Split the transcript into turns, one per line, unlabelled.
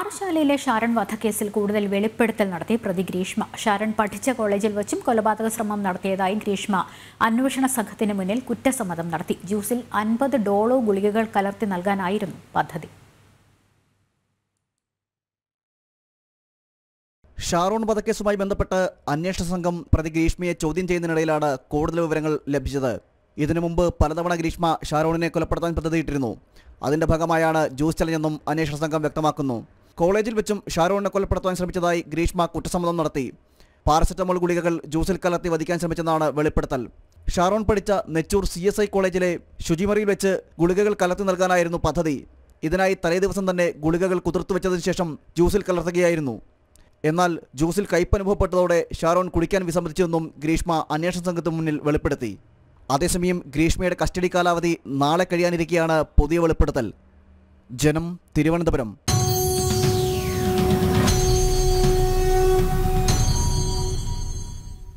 പാറശാലയിലെ ഷാരൺ വധക്കേസിൽ കൂടുതൽ വെളിപ്പെടുത്തൽ നടത്തി പ്രതി ഗ്രീഷ്മ ഷാരൺ പഠിച്ച കോളേജിൽ വച്ചും കൊലപാതക ശ്രമം നടത്തിയതായി ഗ്രീഷ്മ അന്വേഷണ സംഘത്തിന് മുന്നിൽ കുറ്റസമ്മതം നടത്തി ജ്യൂസിൽ അൻപത് ഡോളോ ഗുളികകൾ കലർത്തി നൽകാനായിരുന്നു പദ്ധതി
ഷാറോൺ വധക്കേസുമായി ബന്ധപ്പെട്ട് അന്വേഷണ സംഘം പ്രതി ഗ്രീഷ്മയെ ചോദ്യം ചെയ്യുന്നതിനിടയിലാണ് കൂടുതൽ വിവരങ്ങൾ ലഭിച്ചത് ഇതിനു മുമ്പ് പലതവണ ഗ്രീഷ്മ ഷാരോണിനെ കൊലപ്പെടുത്താൻ പദ്ധതിയിട്ടിരുന്നു അതിന്റെ ഭാഗമായാണ് ജ്യൂസ് ചലഞ്ഞെന്നും അന്വേഷണ സംഘം വ്യക്തമാക്കുന്നു കോളേജിൽ വെച്ചും ഷാരോണിനെ കൊലപ്പെടുത്താൻ ശ്രമിച്ചതായി ഗ്രീഷ്മ കുറ്റസമ്മതം നടത്തി പാരസെറ്റമോൾ ഗുളികകൾ ജ്യൂസിൽ കലർത്തി വധിക്കാൻ ശ്രമിച്ചെന്നാണ് വെളിപ്പെടുത്തൽ ഷാരോൺ പഠിച്ച നെച്ചൂർ സി എസ് ഐ കോളേജിലെ ശുചിമുറിയിൽ വെച്ച് ഗുളികകൾ കലർത്തി നൽകാനായിരുന്നു പദ്ധതി ഇതിനായി തലേദിവസം തന്നെ ഗുളികകൾ കുതിർത്തു വെച്ചതിന് ശേഷം ജ്യൂസിൽ കലർത്തുകയായിരുന്നു എന്നാൽ ജ്യൂസിൽ കയ്പ് അനുഭവപ്പെട്ടതോടെ ഷാരോൺ കുടിക്കാൻ വിസമ്മതിച്ചെന്നും ഗ്രീഷ്മ അന്വേഷണ സംഘത്തിന് മുന്നിൽ വെളിപ്പെടുത്തി അതേസമയം ഗ്രീഷ്മയുടെ കസ്റ്റഡി കാലാവധി നാളെ കഴിയാനിരിക്കെയാണ് പുതിയ വെളിപ്പെടുത്തൽ ജനം തിരുവനന്തപുരം